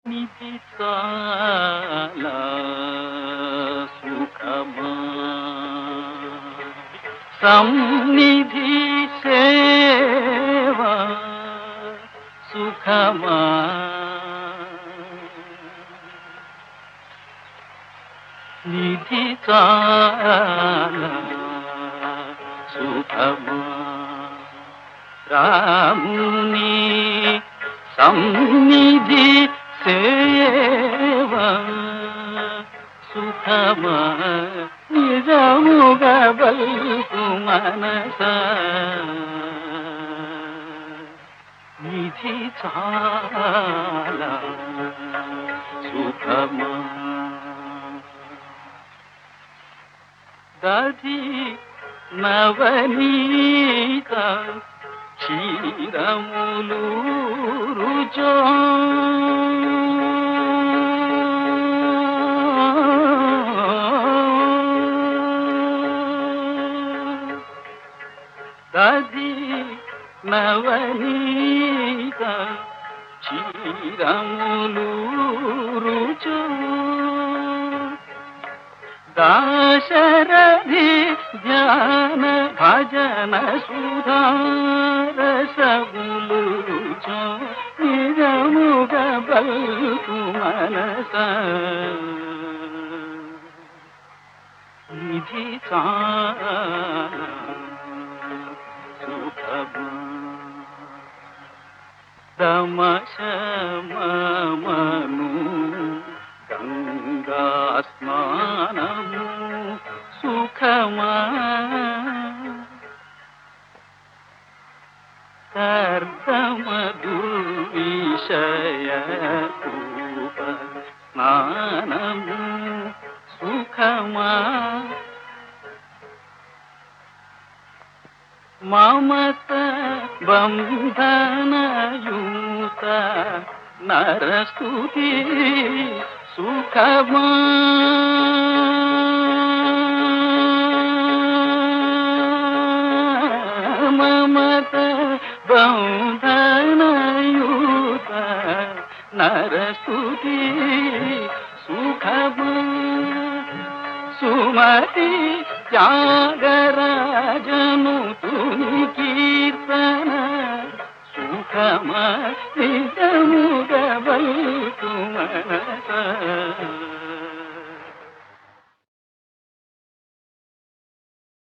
నిధి చాలా సుఖమా సన్నిధి సేవా సుఖమా నిధి చాలా సుఖమా రాముని సన్నిధి సేవా సుఖమా నిజముగా బల్పు మనస నిధి చాలా సుఖమా దధి నవనీత క్షీరములు రుచో దధి నవనీత క్షీరములు రుచో దాశరథి ధ్యాన భజన సుధారసములు నిజముగ బల్పు మనస నిధి చాలా సుఖమా దమశమను గంగా స్నానము సుఖమా కర్దమదుర్విషయ రూప స్నానము సుఖమా మమత బంధనయూత నరస్తుతి సుఖమా మమత బంధనయూత నరస్తుతి సుఖమా సుమతి త్యాగరాజను తుని కీర్తన సుఖమ నిజముగ బల్కు మనస